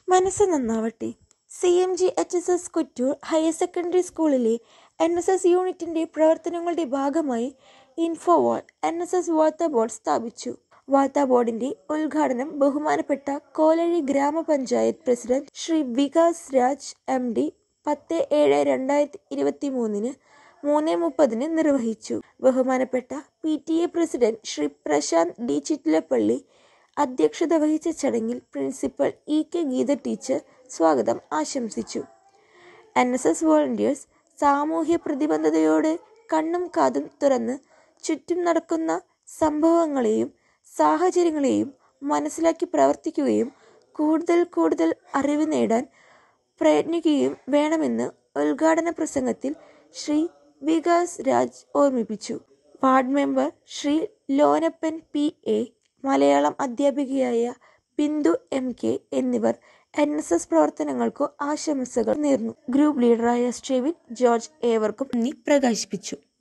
മനസ്സ് നന്നാവട്ടെ C M G H S S Kuttur higher secondary സ്കൂളിലെ എൻ എസ് എസ് യൂണിറ്റിന്റെ പ്രവർത്തനങ്ങളുടെ ഭാഗമായി ഇൻഫോവാൾ എൻ എസ് എസ് വാർത്താ ബോർഡ് സ്ഥാപിച്ചു വാർത്താ ബോർഡിന്റെ ഉദ്ഘാടനം ബഹുമാനപ്പെട്ട കോലഴി ഗ്രാമപഞ്ചായത്ത് president Shri Vikas Raj M D പത്ത് ഏഴ് രണ്ടായിരത്തി ഇരുപത്തി മൂന്നിന് മൂന്ന് മുപ്പതിന് നിർവഹിച്ചു ബഹുമാനപ്പെട്ട P T A president Shri Prashanth D Chittilappilly അധ്യക്ഷത വഹിച്ച ചടങ്ങിൽ principal E K Geetha teacher സ്വാഗതം ആശംസിച്ചു എൻ എസ് എസ് വോളണ്ടിയേഴ്സ് സാമൂഹ്യ പ്രതിബദ്ധതയോടെ കണ്ണും കാതും തുറന്ന് ചുറ്റും നടക്കുന്ന സംഭവങ്ങളെയും സാഹചര്യങ്ങളെയും മനസ്സിലാക്കി പ്രവർത്തിക്കുകയും കൂടുതൽ കൂടുതൽ അറിവ് നേടാൻ പ്രയത്നിക്കുകയും വേണമെന്ന് ഉദ്ഘാടന പ്രസംഗത്തിൽ ശ്രീ വികാസ് രാജ് ഓർമ്മിപ്പിച്ചു ward member Shri Lonappan P A Malayalam അധ്യാപികയായ ബിന്ദു എം കെ എന്നിവർ എൻ എസ് എസ് പ്രവർത്തനങ്ങൾക്കു ആശംസകൾ നേർന്നു ഗ്രൂപ്പ് ലീഡറായ സ്റ്റെവിൻ ജോർജ് ഏവർക്കും നന്ദി പ്രകാശിപ്പിച്ചു